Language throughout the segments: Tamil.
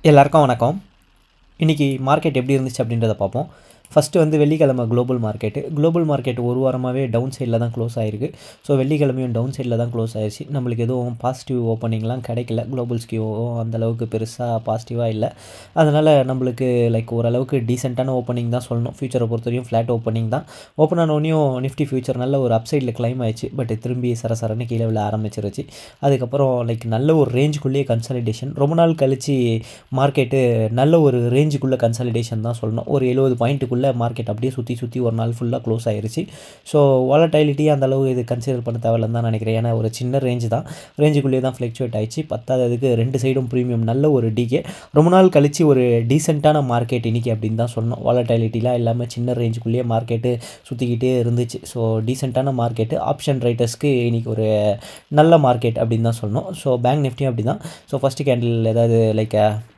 எல்லாருக்கும் வணக்கம் இன்றைக்கி மார்க்கெட் எப்படி இருந்துச்சு அப்படின்றத பார்ப்போம் ஃபஸ்ட்டு வந்து வெள்ளிக்கிழமை குளோபல் மார்க்கெட்டு குளோபல் மார்க்கெட் ஒரு வாரமாகவே டவுன் சைடில் தான் க்ளோஸ் ஆகிருக்கு ஸோ வெள்ளிக்கிழமையும் டவுன் சைடில் தான் க்ளோஸ் ஆயிடுச்சு நம்மளுக்கு எதுவும் பாசிட்டிவ் ஓப்பனிங்லாம் கிடைக்கல குளோபல் ஸ்கியூவும் அந்தளவுக்கு பெருசாக பாசிட்டிவாக இல்லை அதனால் நம்மளுக்கு லைக் ஓரளவுக்கு டீசெண்டான ஓப்பனிங் தான் சொல்லணும் ஃபியூச்சரை பொறுத்தவரையும் ஃப்ளாட் ஓப்பனிங் தான் ஓப்பன் ஆனோடனையும் நிஃப்டி ஃபியூச்சர் நல்ல ஒரு அப்சைடில் கிளைம் ஆயிடுச்சு பட் திரும்பி சரசரன்னு கீழே விழ ஆரம்பிச்சிருச்சு அதுக்கப்புறம் லைக் நல்ல ஒரு ரேஞ்சுக்குள்ளேயே கன்சாலிடேஷன் ரொம்ப நாள் கழித்து மார்க்கெட்டு நல்ல ஒரு ரேஞ்சுக்குள்ளே கன்சாலிடேஷன் தான் சொல்லணும் ஒரு எழுபது பாயிண்ட்டுக்குள்ளே மார்க்கெட் அப்படியே சுற்றி சுற்றி ஒரு நாள் ஃபுல்லாக க்ளோஸ் ஆயிருச்சு ஸோ வாலடைலிட்டி அந்த அளவு இது கன்சிடர் பண்ண தேவையில்லைன்னு தான் நினைக்கிறேன் ஏன்னா ஒரு சின்ன ரேஞ்சு தான் ரேஞ்சுக்குள்ளேயே தான் ஃப்ளக்சுவேட் ஆயிடுச்சு பத்தாததுக்கு ரெண்டு சைடும் ப்ரீமியம் நல்ல ஒரு டிகே ரொம்ப நாள் கழித்து ஒரு டீசெண்டான மார்க்கெட் இன்றைக்கி அப்படின்னு தான் சொன்னோம் வாலடைலிட்டிலாம் இல்லாமல் சின்ன ரேஞ்சுக்குள்ளேயே மார்க்கெட்டு சுற்றிக்கிட்டே இருந்துச்சு ஸோ டீசெண்டான மார்க்கெட்டு ஆப்ஷன் ரைட்டர்ஸ்க்கு இன்றைக்கி ஒரு நல்ல மார்க்கெட் அப்படின்னு தான் சொல்லணும் ஸோ பேங்க் நிஃப்டியும் அப்படி தான் ஸோ ஃபஸ்ட்டு கேண்டில் ஏதாவது லைக்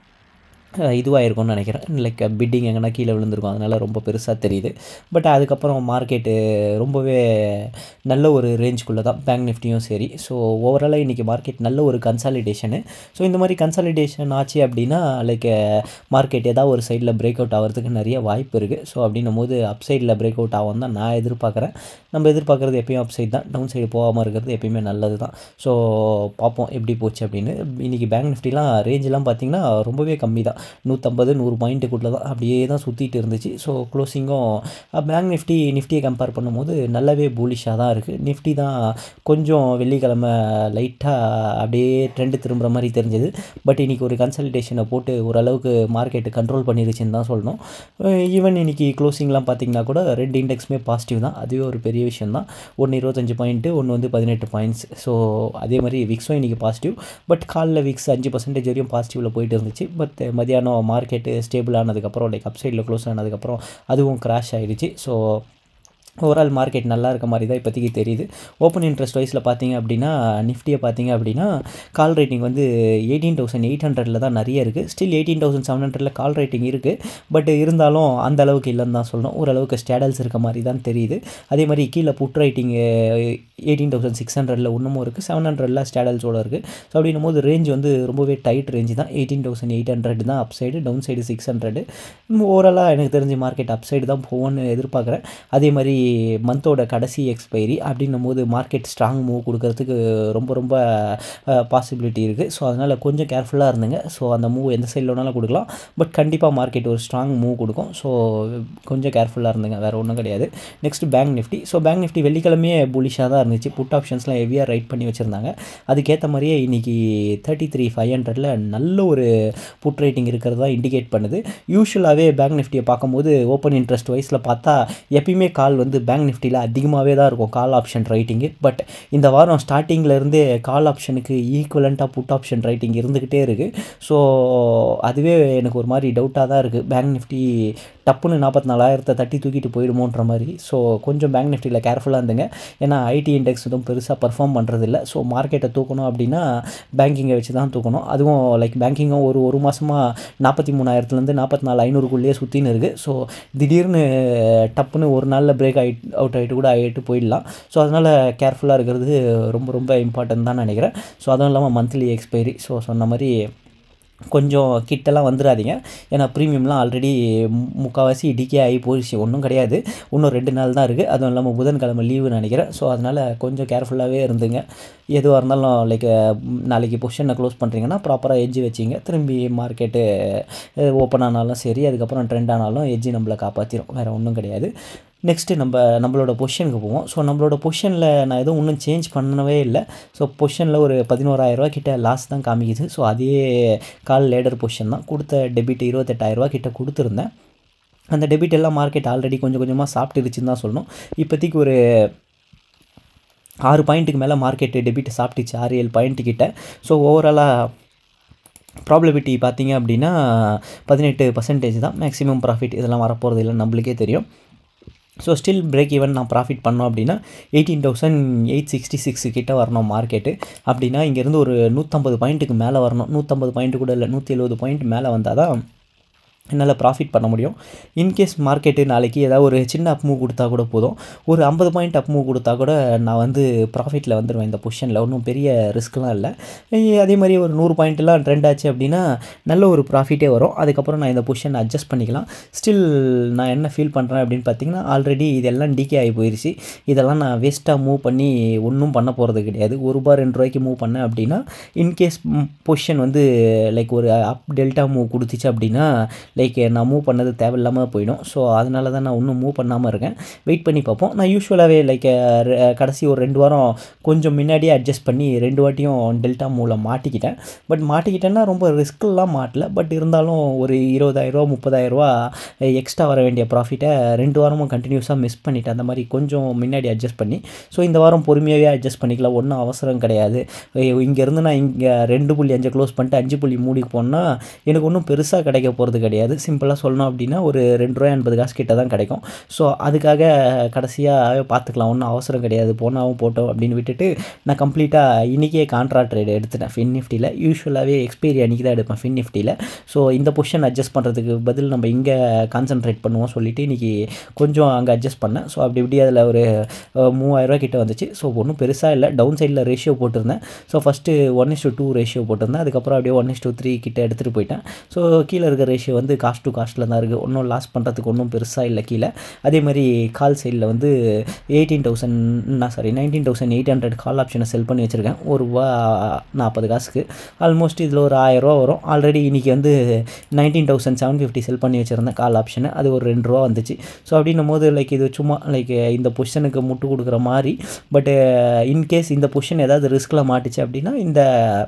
இதுவாக இருக்கும்னு நினைக்கிறேன் லைக் பிட்டிங் எங்கன்னா கீழே விழுந்திருக்கும் அதனால் ரொம்ப பெருசாக தெரியுது பட் அதுக்கப்புறம் மார்க்கெட்டு ரொம்பவே நல்ல ஒரு ரேஞ்சுக்குள்ளே தான் பேங்க் நிஃப்டியும் சரி ஸோ ஓவராலாக இன்றைக்கி மார்க்கெட் நல்ல ஒரு கன்சாலிடேஷனு ஸோ இந்த மாதிரி கன்சாலிடேஷன் ஆச்சு அப்படின்னா லைக் மார்க்கெட் ஏதாவது ஒரு சைடில் பிரேக் அவுட் ஆகிறதுக்கு நிறைய வாய்ப்பு இருக்குது ஸோ அப்படின்னும் போது அப் சைடில் பிரேக் அவுட் ஆகும் தான் நான் எதிர்பார்க்குறேன் நம்ம எதிர்பார்க்குறது எப்பயும் அப் சைடு தான் டவுன் சைடு போகாமல் இருக்கிறது எப்பயுமே நல்லது தான் ஸோ பார்ப்போம் எப்படி போச்சு அப்படின்னு இன்றைக்கி பேங்க் நிஃப்டிலாம் ரேஞ்செலாம் பார்த்திங்கன்னா ரொம்பவே கம்மி தான் நூற்றம்பது நூறு பாயிண்ட்டுக்குள்ளே தான் அப்படியே தான் சுற்றிட்டு இருந்துச்சு ஸோ க்ளோசிங்கும் பேங்க் நிஃப்டி நிஃப்டியை கம்பேர் பண்ணும்போது நல்லாவே பூலிஷாக தான் இருக்குது நிஃப்டி தான் கொஞ்சம் வெள்ளிக்கிழமை லைட்டாக அப்படியே ட்ரெண்டு திரும்புகிற மாதிரி தெரிஞ்சது பட் இன்றைக்கி ஒரு கன்சல்டேஷனை போட்டு ஓரளவுக்கு மார்க்கெட்டு கண்ட்ரோல் பண்ணிருச்சுன்னு தான் சொல்லணும் ஈவன் இன்றைக்கி க்ளோசிங்லாம் பார்த்திங்கன்னா கூட ரெண்டு இண்டெக்ஸுமே பாசிட்டிவ் தான் அதுவே ஒரு பெரிய விஷயம் தான் ஒன்று இருபத்தஞ்சு பாயிண்ட்டு ஒன்று வந்து பதினெட்டு பாயிண்ட்ஸ் ஸோ அதே மாதிரி விக்ஸும் இன்றைக்கி பாசிட்டிவ் பட் காலில் விக்ஸ் அஞ்சு பர்சன்டேஜ் வரையும் பாசிட்டிவில் போயிட்டு இருந்துச்சு பட் மதியானம் மார்க்கெட்டு ஸ்டேபிள் ஆனதுக்கப்புறம் லைக் அப் சைடில் க்ளோஸ் ஆனதுக்கப்புறம் அதுவும் கிராஷ் ஆகிடுச்சு ஸோ ஓவரால் மார்க்கெட் நல்லா இருக்க மாதிரி தான் இப்போதைக்கு தெரியுது ஓப்பன் இன்ட்ரெஸ்ட் வைஸில் பார்த்தீங்க அப்படின்னா நிஃப்டியை பார்த்தீங்க அப்படின்னா கால் ரேட்டிங் வந்து எயிட்டீன் தௌசண்ட் எயிட் ஹண்ட்ரடில் தான் நிறைய இருக்குது ஸ்டில் எயிட்டீன் தௌசண்ட் செவன் ஹண்ட்ரடில் கால் ரேட்டிங் இருக்குது பட் இருந்தாலும் அந்த அளவுக்கு இல்லைன்னு தான் சொல்லணும் ஓரளவுக்கு ஸ்டேடல்ஸ் இருக்க மாதிரி தான் தெரியுது அதே மாதிரி கீழே put writing eighteen thousand six ஹண்ட்ரடில் இன்னமும் இருக்குது செவன் ஹண்ட்ரடில் ஸ்டேடல்ஸோடு இருக்குது ஸோ அப்படின்னும் போது ரேஞ்ச் வந்து ரொம்பவே டைட் ரேஞ்சு தான் எயிட்டீன் தௌசண்ட் எயிட் ஹண்ட்ரட் தான் up side down side six hundred ஓவராலாக எனக்கு தெரிஞ்ச மார்க்கெட் அப் சைடு தான் போகும்னு எதிர்பார்க்குறேன் அதே மாதிரி மந்தோட கடைசி எக்ஸ்பைரி அப்படின்னும் போது மார்க்கெட் ஸ்ட்ராங் மூவ் கொடுக்கறதுக்கு ரொம்ப ரொம்ப பாசிபிலிட்டி இருக்குது ஸோ அதனால் கொஞ்சம் கேர்ஃபுல்லாக இருந்துங்க ஸோ அந்த மூவ் எந்த சைடில் வேணாலும் கொடுக்கலாம் பட் கண்டிப்பாக மார்க்கெட் ஒரு ஸ்ட்ராங் மூவ் கொடுக்கும் ஸோ கொஞ்சம் கேர்ஃபுல்லாக இருந்துங்க வேறு ஒன்றும் கிடையாது next bank Nifty so bank Nifty வெள்ளிக்கிழமையே புலிஷாக தான் இருந்துச்சு புட் ஆப்ஷன்ஸ்லாம் ஹெவியாக ரைட் பண்ணி வச்சுருந்தாங்க அதுக்கேற்ற மாதிரியே இன்றைக்கி தேர்ட்டி த்ரீ ஃபைவ் ஹண்ட்ரடில் நல்ல ஒரு புட் ரேட்டிங் இருக்கிறது தான் இண்டிகேட் பண்ணுது யூஸ்வலாகவே பேங்க் நிஃப்டியை பார்க்கும்போது ஓப்பன் இன்ட்ரெஸ்ட் வைஸில் பார்த்தா எப்பயுமே கால் வந்து பேங்க் நிஃப்டியில் அதிகமாகவே தான் இருக்கும் கால் ஆப்ஷன் ரைட்டிங்கு பட் இந்த வாரம் ஸ்டார்டிங்கில் கால் ஆப்ஷனுக்கு ஈக்குவலண்ட்டாக புட் ஆப்ஷன் ரைட்டிங் இருந்துக்கிட்டே இருக்குது ஸோ அதுவே எனக்கு ஒரு மாதிரி டவுட்டாக தான் இருக்குது பேங்க் நிஃப்டி டப்புன்னு நாற்பத்தி நாலாயிரத்தை தட்டி தூக்கிட்டு போயிடுமோன்ற மாதிரி ஸோ கொஞ்சம் பேங்க் நிஃப்டியில் கேர்ஃபுல்லாக இருந்துங்க ஏன்னா ஐடி இண்டெக்ஸ் எதுவும் பெருசாக பர்ஃபார்ம் பண்ணுறதில்ல ஸோ மார்க்கெட்டை தூக்கணும் அப்படின்னா பேங்கிங்கை வச்சு தான் தூக்கணும் அதுவும் லைக் பேங்கிங்கும் ஒரு ஒரு மாதமாக நாற்பத்தி மூணாயிரத்துலேருந்து நாற்பத்தி நாலு ஐநூறுக்குள்ளேயே சுற்றின்னு இருக்குது ஸோ திடீர்னு டப்புன்னு ஒரு நாளில் பிரேக் ஆகி அவுட் ஆகிட்டு கூட ஆகிட்டு போயிடலாம் ஸோ அதனால் கேர்ஃபுல்லாக இருக்கிறது ரொம்ப ரொம்ப இம்பார்ட்டன்ட் தான் நினைக்கிறேன் ஸோ அதுவும் இல்லாமல் மந்த்லி எக்ஸ்பைரி ஸோ சொன்ன மாதிரி கொஞ்சம் கிட்டலாம் வந்துடாதீங்க ஏன்னா ப்ரீமியம்லாம் ஆல்ரெடி முக்கால்வாசி டிகே ஆகி போயிடுச்சு ஒன்றும் கிடையாது இன்னும் ரெண்டு நாள் தான் இருக்குது அதுவும் இல்லாமல் புதன்கிழமை லீவு நினைக்கிறேன் ஸோ அதனால் கொஞ்சம் கேர்ஃபுல்லாகவே இருந்துங்க எதுவாக இருந்தாலும் லைக் நாளைக்கு பொசிஷனை க்ளோஸ் பண்ணுறீங்கன்னா ப்ராப்பராக எட்ஜி வச்சிங்க திரும்பி மார்க்கெட்டு ஓப்பன் ஆனாலும் சரி அதுக்கப்புறம் ட்ரெண்ட் ஆனாலும் எட்ஜி நம்மளை காப்பாற்றிடும் வேறு ஒன்றும் கிடையாது நெக்ஸ்ட்டு நம்ம நம்மளோட பொசிஷனுக்கு போவோம் ஸோ நம்மளோட பொசிஷனில் நான் எதுவும் இன்னும் சேஞ்ச் பண்ணவே இல்லை ஸோ பொசிஷனில் ஒரு பதினோராயிரரூவா கிட்ட லாஸ் தான் காமிக்குது ஸோ அதே கால் லேடர் பொசிஷன் தான் கொடுத்த டெபிட் இருபத்தெட்டாயிரரூவா கிட்ட கொடுத்துருந்தேன் அந்த டெபிட் எல்லாம் மார்க்கெட் ஆல்ரெடி கொஞ்சம் கொஞ்சமாக சாப்பிட்டுருச்சுன்னு தான் சொல்லணும் இப்போதைக்கு ஒரு ஆறு பாயிண்ட்டுக்கு மேலே மார்க்கெட்டு டெபிட் சாப்பிட்டுச்சு ஆறு ஏழு பாயிண்ட்டு கிட்ட ஸோ ஓவராலாக ப்ராபிலிட்டி பார்த்தீங்க அப்படின்னா பதினெட்டு பர்சன்டேஜ் தான் மேக்ஸிமம் ப்ராஃபிட் இதெல்லாம் வரப்போகிறது இல்லை நம்மளுக்கே தெரியும் ஸோ ஸ்டில் பிரேக் ஈவன் நான் ப்ராஃபிட் பண்ணோம் அப்படின்னா eighteen thousand eight sixty six கிட்ட வரணும் மார்க்கெட்டு அப்படின்னா இங்கேருந்து ஒரு நூற்றம்பது பாயிண்ட்டுக்கு மேலே வரணும் நூற்றம்பது பாயிண்ட்டு கூட இல்லை நூற்றி எழுபது பாயிண்ட் மேலே வந்தால் தான் என்னால் ப்ராஃபிட் பண்ண முடியும் இன்கேஸ் மார்க்கெட்டு நாளைக்கு ஏதாவது ஒரு சின்ன அப் மூவ் கொடுத்தா கூட போதும் ஒரு ஐம்பது பாயிண்ட் அப் மூவ் கொடுத்தா கூட நான் வந்து ப்ராஃபிட்டில் வந்துடுவேன் இந்த பொசிஷனில் ஒன்றும் பெரிய ரிஸ்க்லாம் இல்லை ஏய், அதே மாதிரி ஒரு நூறு பாயிண்ட்லாம் ட்ரெண்ட் ஆச்சு அப்படின்னா நல்ல ஒரு ப்ராஃபிட்டே வரும் அதுக்கப்புறம் நான் இந்த பொசிஷன் அட்ஜஸ்ட் பண்ணிக்கலாம் ஸ்டில் நான் என்ன ஃபீல் பண்ணுறேன் அப்படின்னு பார்த்தீங்கன்னா ஆல்ரெடி இதெல்லாம் டிகே ஆகி போயிடுச்சு இதெல்லாம் நான் வேஸ்ட்டாக மூவ் பண்ணி ஒன்றும் பண்ண போகிறது கிடையாது ஒரு ரூபா ரெண்டு ரூபாய்க்கு மூவ் பண்ணேன் அப்படின்னா இன்கேஸ் பொசிஷன் வந்து லைக் ஒரு அப் டெல்டா மூவ் கொடுத்துச்சு அப்படின்னா லைக் நான் மூவ் பண்ணது தேவையில்லாமல் போயிடும் ஸோ அதனால தான் நான் இன்னும் மூவ் பண்ணாமல் இருக்கேன் வெயிட் பண்ணி பார்ப்போம் நான் யூஸ்வலாகவே லைக் கடைசி ஒரு ரெண்டு வாரம் கொஞ்சம் முன்னாடியே அட்ஜஸ்ட் பண்ணி ரெண்டு வாட்டியும் டெல்டா மூவில் மாட்டிக்கிட்டேன் பட் மாட்டிக்கிட்டேன்னா ரொம்ப ரிஸ்க்கெல்லாம் மாட்டல பட் இருந்தாலும் ஒரு இருபதாயிரரூவா முப்பதாயிரரூவா எக்ஸ்ட்ரா வர வேண்டிய ப்ராஃபிட்டை ரெண்டு வாரமும் கண்டினியூஸாக மிஸ் பண்ணிட்டேன் அந்த மாதிரி கொஞ்சம் முன்னாடி அட்ஜஸ்ட் பண்ணி ஸோ இந்த வாரம் பொறுமையாகவே அட்ஜஸ்ட் பண்ணிக்கலாம் ஒன்றும் அவசரம் கிடையாது இங்கேருந்து நான் இங்கே ரெண்டு புள்ளி அஞ்சு க்ளோஸ் பண்ணிட்டு அஞ்சு புள்ளி மூடி போனால் எனக்கு ஒன்றும் பெருசாக கிடைக்க போகிறது கிடையாது சிம்பிளாக சொல்லணும் அப்படின்னா ஒரு ரெண்டு ரூபா எண்பது காசு கிட்ட தான் கிடைக்கும் ஸோ அதுக்காக கடைசியாக பார்த்துக்கலாம் ஒன்றும் அவசரம் கிடையாது போனாவும் போட்டோம் அப்படின்னு விட்டுட்டு நான் கம்ப்ளீட்டாக இன்றைக்கே கான்ட்ராக்ட் ட்ரேட் எடுத்துட்டேன் ஃபின் நிஃப்டியில் யூஸ்வலாகவே எக்ஸ்பைரி அன்றைக்கி தான் எடுப்பேன் ஃபின் நிஃப்டியில் ஸோ இந்த பொசிஷன் அட்ஜஸ்ட் பண்ணுறதுக்கு பதில் நம்ம இங்கே கான்சென்ட்ரேட் பண்ணுவோம் சொல்லிட்டு இன்றைக்கி கொஞ்சம் அங்கே அட்ஜஸ்ட் பண்ணேன் ஸோ அப்படி இப்படி அதில் ஒரு அஹ், மூவாயிரரூவா கிட்ட வந்துச்சு ஸோ ஒன்றும் பெருசாக இல்லை டவுன் சைடில் ரேஷியோ போட்டிருந்தேன் so first one is two ratio போட்டிருந்தேன் அதுக்கப்புறம் அப்படியே ஒன் இஸ் டூ த்ரீ கிட்ட எடுத்துகிட்டு போயிட்டேன் ஸோ கீழே இருக்க ரேஷியோ வந்து காஸ்ட் டு காஸ்ட்டில் தான் இருக்குது ஒன்றும் லாஸ் பண்ணுறதுக்கு ஒன்றும் பெருசாக இல்லை கீழே அதே மாதிரி கால் சைடில் வந்து எயிட்டீன் தௌசண்ட் நான் sorry nineteen thousand eight hundred call ஆப்ஷனை செல் பண்ணி வச்சுருக்கேன் ஒரு ரூபா நாற்பது காசுக்கு ஆல்மோஸ்ட் இதில் ஒரு ஆயிரரூவா வரும் ஆல்ரெடி இன்றைக்கி வந்து nineteen thousand seven fifty sell பண்ணி வச்சுருந்தேன் கால் ஆப்ஷனை அது ஒரு ரெண்டு ரூபா வந்துச்சு ஸோ அப்படின்னும் போது லைக் இது சும்மா லைக் இந்த பொசிஷனுக்கு முட்டு கொடுக்குற மாதிரி பட்டு இன்கேஸ் இந்த பொசிஷன் ஏதாவது ரிஸ்கில் மாட்டுச்சு அப்படின்னா இந்த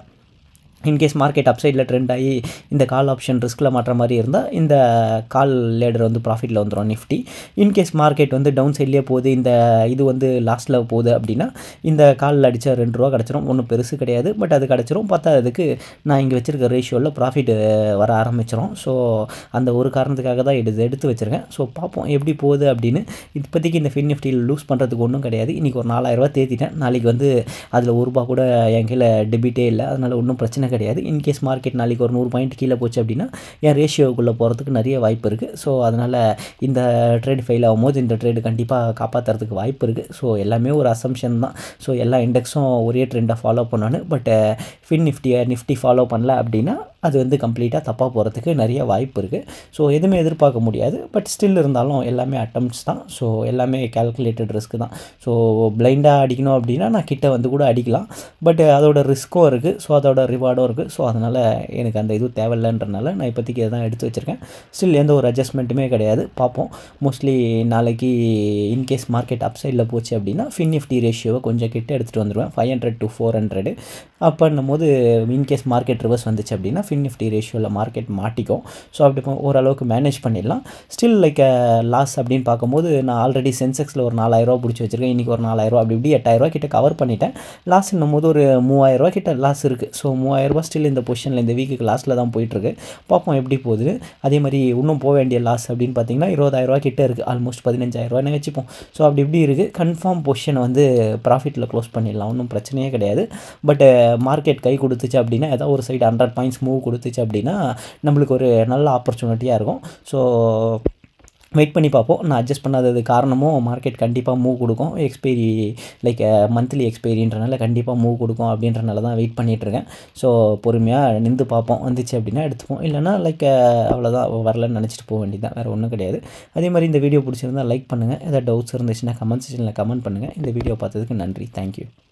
இன்கேஸ் மார்க்கெட் அப்சைடில் ட்ரெண்ட் ஆகி இந்த கால் ஆப்ஷன் ரிஸ்கில் மாட்டுற மாதிரி இருந்தால் இந்த கால் லேடர் வந்து ப்ராஃபிட்டில் வந்துடும் நிஃப்டி இன்கேஸ் மார்க்கெட் வந்து டவுன் சைட்லேயே போகுது இந்த இது வந்து லாஸ்ட்டில் போகுது அப்படின்னா இந்த காலில் அடித்தா ரெண்டு ரூபா கிடச்சிரும் ஒன்றும் பெருசு கிடையாது பட் அது கிடச்சிரும் பத்தாததுக்கு நான் இங்கே வச்சுருக்க ரேஷியோவில் ப்ராஃபிட் வர ஆரம்பிச்சிடும் ஸோ அந்த ஒரு காரணத்துக்காக தான் எடுத்து எடுத்து வச்சுருக்கேன் ஸோ பார்ப்போம் எப்படி போகுது அப்படின்னு இப்போதைக்கு இந்த ஃபின் நிஃப்டியில் லூஸ் பண்ணுறதுக்கு ஒன்றும் கிடையாது இன்றைக்கி ஒரு நாலாயிரரூவா தேத்திட்டேன் நாளைக்கு வந்து அதில் ஒரு ரூபா கூட என் கீழே டெபிட்டே இல்லை அதனால் ஒன்றும் பிரச்சனை கிடையாது இன்கேஸ் மார்க்கெட் நாளைக்கு ஒரு நூறு பாயிண்ட் கீழே போச்சு அப்படின்னா என் ரேஷியோக்குள்ளே போகிறதுக்கு நிறைய வாய்ப்பு இருக்குது ஸோ அதனால் இந்த ட்ரேட் ஃபெயில் ஆகும்போது இந்த ட்ரேடு கண்டிப்பாக காப்பாற்றுறதுக்கு வாய்ப்பு இருக்குது ஸோ எல்லாமே ஒரு அசம்ஷன் தான் ஸோ எல்லா இண்டெக்ஸும் ஒரே ட்ரெண்டை ஃபாலோ பண்ணணும் பட் ஃபின் நிஃப்டியை நிஃப்டி ஃபாலோ பண்ணல அப்படின்னா அது வந்து கம்ப்ளீட்டாக தப்பாக போகிறதுக்கு நிறைய வாய்ப்பு இருக்குது ஸோ எதுவுமே எதிர்பார்க்க முடியாது பட் ஸ்டில் இருந்தாலும் எல்லாமே அட்டம்ப்ட்ஸ் தான் ஸோ எல்லாமே கால்குலேட்டட் ரிஸ்க் தான் ஸோ பிளைண்டாக அடிக்கணும் அப்படின்னா நான் கிட்ட வந்து கூட அடிக்கலாம் பட் அதோட ரிஸ்க்கும் இருக்குது ஸோ அதோட ரிவார்டும் இருக்குது ஸோ அதனால் எனக்கு அந்த இது தேவையில்லைன்றனால நான் இப்போதைக்கு இதை தான் எடுத்து வச்சுருக்கேன் ஸ்டில் எந்த ஒரு அட்ஜஸ்ட்மெண்ட்டுமே கிடையாது பார்ப்போம் மோஸ்ட்லி நாளைக்கு இன்கேஸ் மார்க்கெட் அப் சைடில் போச்சு அப்படின்னா ஃபின் நிஃப்டி ரேஷியோவை கொஞ்சம் கிட்ட எடுத்துகிட்டு வந்துடுவேன் five hundred to four hundred அப்போன்னும் போது இன்கேஸ் மார்க்கெட் ரிவர்ஸ் வந்துச்சு அப்படின்னா ஃபின் நிஃப்டி ரேஷியோவில் மார்க்கெட் மாட்டிக்கும் ஸோ அப்படி போ- ஓரளவுக்கு மேனேஜ் பண்ணிடலாம் ஸ்டில் லைக் லாஸ் அப்படின்னு பார்க்கும்போது நான் ஆல்ரெடி சென்செக்ஸில் ஒரு நாலாயிரரூவா பிடிச்சி வச்சிருக்கேன் இன்றைக்கி ஒரு நாலாயிரரூவா அப்படி இப்படி எட்டாயிரரூவா கிட்ட கவர் பண்ணிட்டேன் லாஸ்ன்னும் போது ஒரு மூவாயிரரூவா கிட்ட லாஸ் இருக்குது ஸோ மூவாயிரரூவா ஸ்டில் இந்த பொசிஷனில் இந்த வீக்குக்கு லாஸ்ட்டில் தான் போயிட்டுருக்கு பார்ப்போம் எப்படி போகுது அதே மாதிரி இன்னும் போக வேண்டிய லாஸ் அப்படின்னு பார்த்தீங்கன்னா இருபதாயிரரூவா கிட்ட இருக்குது ஆல்மோஸ்ட் பதினஞ்சாயிரரூவான்னு வச்சுப்போம் ஸோ அப்படி இப்படி இருக்குது கன்ஃபார்ம் பொசிஷனை வந்து ப்ராஃபிட்டில் க்ளோஸ் பண்ணிடலாம் ஒன்றும் பிரச்சனையே கிடையாது பட் மார்க்கெட் கை கொடுத்துச்சு அப்படின்னா ஏதாவது ஒரு சைடு ஹண்ட்ரட் பாயிண்ட்ஸ் மூவ் கொடுத்துச்சு அப்படின்னா நம்மளுக்கு ஒரு நல்ல ஆப்பர்ச்சுனிட்டியாக இருக்கும் ஸோ வெயிட் பண்ணி பார்ப்போம் நான் அட்ஜஸ்ட் பண்ணாதது காரணமும் மார்க்கெட் கண்டிப்பாக மூவ் கொடுக்கும் எக்ஸ்பைரி லைக் மந்த்லி எக்ஸ்பைரின்றனால கண்டிப்பாக மூவ் கொடுக்கும் அப்படின்றனால தான் வெயிட் பண்ணிகிட்ருக்கேன் ஸோ பொறுமையாக நின்று பார்ப்போம் வந்துச்சு அப்படின்னா எடுத்துப்போம் இல்லைனா லைக் அவ்வளோதான் வரலன்னு நினச்சிட்டு போக வேண்டியது தான் வேறு ஒன்றும் கிடையாது அதே மாதிரி இந்த வீடியோ பிடிச்சிருந்தா லைக் பண்ணுங்கள் ஏதாவது டவுட்ஸ் இருந்துச்சுன்னா கமெண்ட் செக்ஷனில் கமெண்ட் பண்ணுங்கள் இந்த வீடியோ பார்த்ததுக்கு நன்றி தேங்க்யூ